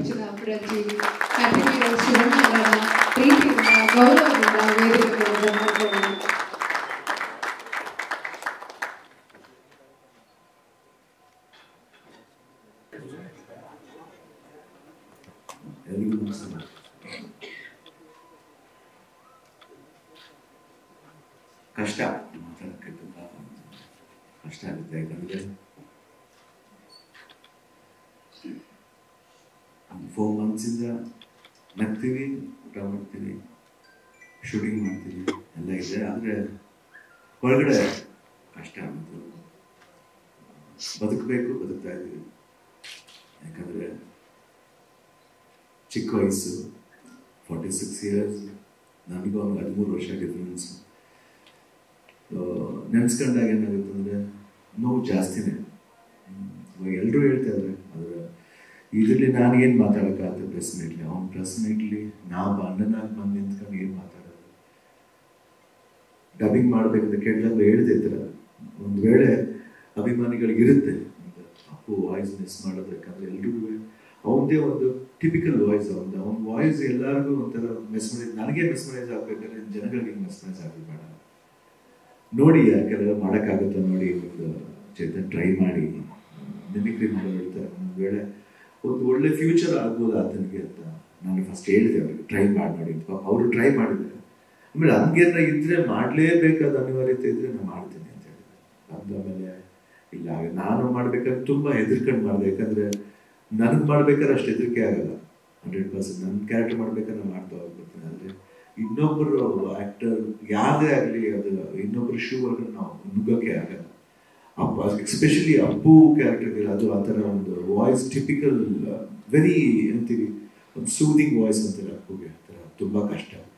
ಅರ್ಚನ ಅಪರಂಜಿ continue ಶಿವಣ್ಣನ ಪ್ರೀತಿಯಿಂದ ಗೌರವದಿಂದ ವೇದಿಕೆಗೆ ಮಾಡ್ಕೊಳ್ಳಿ ಎಲ್ರಿಗೂ ನಮಸ್ಕಾರ ಕಷ್ಟ ಮಾತಾಡೋಕ್ಕೆ ತುಂಬ ಕಷ್ಟ ಆಗುತ್ತೆ ಯಾಕಂದರೆ ಫೋರ್ ಮಂತ್ಸಿಂದ ನಗ್ತೀವಿ ಊಟ ಮಾಡ್ತೀವಿ ಶೂಟಿಂಗ್ ಮಾಡ್ತೀವಿ ಎಲ್ಲ ಇದೆ ಆದರೆ ಹೊರಗಡೆ ಕಷ್ಟ ಅನ್ನೋದು ಬದುಕಬೇಕು ಬದುಕ್ತಾ ಇದ್ದೀವಿ ಯಾಕಂದರೆ ಚಿಕ್ಕ ವಯಸ್ಸು ಫಾರ್ಟಿ ಸಿಕ್ಸ್ ಇಯರ್ಸ್ ನನಗೂ ಅವ್ನಿಗೆ ಹದಿಮೂರು ವರ್ಷ ಡಿಫ್ರೆನ್ಸ್ ನೆನೆಸ್ಕೊಂಡಾಗ ಏನಾಗುತ್ತೆ ಅಂದರೆ ನೋವು ಜಾಸ್ತಿನೇ ಹ್ಮ್. ಇವಾಗ ಎಲ್ಲರೂ ಹೇಳ್ತಾ ಇದ್ದಾರೆ ಆದರೆ ಇದರಲ್ಲಿ ನಾನು ಏನು ಮಾತಾಡೋಕ್ಕಾಗುತ್ತೆ ಪ್ರೆಸ್ ಮೀಟ್ಲಿ ಅವ್ನ ಪ್ರೆಸ್ ಮೀಟ್ಲಿ ನಾವು ಅಣ್ಣನಾಗಿ ಬಂದು ನಿಂತ್ಕೊಂಡು ಏನು ಮಾತಾಡೋದು ಡಬ್ಬಿಂಗ್ ಮಾಡಬೇಕಂತ ಕೇಳಿದಾಗ ಹೇಳ್ತಿದ್ರ ಒಂದು ವೇಳೆ ಅಭಿಮಾನಿಗಳಿಗಿರುತ್ತೆ ಒಂದು ಅಪ್ಪು ವಾಯ್ಸ್ ಮಿಸ್ ಮಾಡೋದು ಯಾಕಂದ್ರೆ ಎಲ್ರಿಗೂ ಅವನದೇ ಒಂದು ಟಿಪಿಕಲ್ ವಾಯ್ಸ್ ಅವನದು ಅವನ ವಾಯ್ಸ್ ಎಲ್ಲರಿಗೂ ಒಂಥರ ಮೆಸ್ಮರೈಸ್ ನನಗೆ ಮೆಸ್ಮರೈಸ್ ಆಗ್ಬೇಕಾದ್ರೆ ಜನಗಳಿಗೆ ಮೆಸ್ಮರೈಸ್ ಆಗೋದು ಬೇಡ ನೋಡಿ ಯಾಕೆಲ್ಲ ಮಾಡೋಕ್ಕಾಗುತ್ತೋ ನೋಡಿ ಒಂದು ಚೇತನ್ ಟ್ರೈ ಮಾಡಿ ಮಿಮಿಕ್ರಿ ಮಾಡೋರು ಹೇಳ್ತಾರೆ ಒಂದು ವೇಳೆ ಒಂದು ಒಳ್ಳೆ ಫ್ಯೂಚರ್ ಆಗ್ಬೋದು ಆತನಿಗೆ ಅಂತ ನಾನು ಫಸ್ಟ್ ಹೇಳಿದೆ ಅವ್ರಿಗೆ ಟ್ರೈ ಮಾಡಿ ನೋಡಿ ಅಂತ ಅವರು ಟ್ರೈ ಮಾಡಿದ್ದಾರೆ ಆಮೇಲೆ ಹಂಗೇನ ಇದ್ರೆ ಮಾಡಲೇಬೇಕಾದ ಅನಿವಾರ್ಯತೆ ಇದ್ರೆ ನಾನು ಮಾಡ್ತೀನಿ ಅಂತ ಹೇಳಿದೆ ಅಂದ ಆಮೇಲೆ ಇಲ್ಲ ನಾನು ಮಾಡ್ಬೇಕಾದ್ರೆ ತುಂಬ ಹೆದರ್ಕೊಂಡು ಮಾಡಿದೆ ಯಾಕಂದ್ರೆ ನನಗೆ ಮಾಡ್ಬೇಕಾದ್ರೆ ಅಷ್ಟು ಹೆದರಿಕೆ ಆಗಲ್ಲ ಹಂಡ್ರೆಡ್ ಪರ್ಸೆಂಟ್ ನನ್ನ ಕ್ಯಾರೆಕ್ಟರ್ ಮಾಡ್ಬೇಕಾದ್ರೆ ನಾನು ಮಾಡ್ತಾ ಹೋಗ್ಬಿಡ್ತೀನಿ ಆದರೆ ಇನ್ನೊಬ್ಬರು ಆಕ್ಟರ್ ಯಾರದೇ ಆಗಲಿ ಅದು ಇನ್ನೊಬ್ಬರು ಶೂ ಒಳಗೆ ನಾವು ನುಗ್ಗೋಕೆ ಆಗಲ್ಲ ಅಪ್ಪ ಎಸ್ಪೆಷಲಿ ಅಪ್ಪು ಕ್ಯಾರೆಕ್ಟರ್ಗೆ ಅದು ಆ ಥರ ಒಂದು ವಾಯ್ಸ್ ಟಿಪಿಕಲ್ ವೆರಿ ಅಂತೀವಿ ಒಂದು ಸೂದಿಂಗ್ ವಾಯ್ಸ್ ಅಂತಾರೆ ಅಪ್ಪುಗೆ ಆ ಥರ ತುಂಬ ಕಷ್ಟ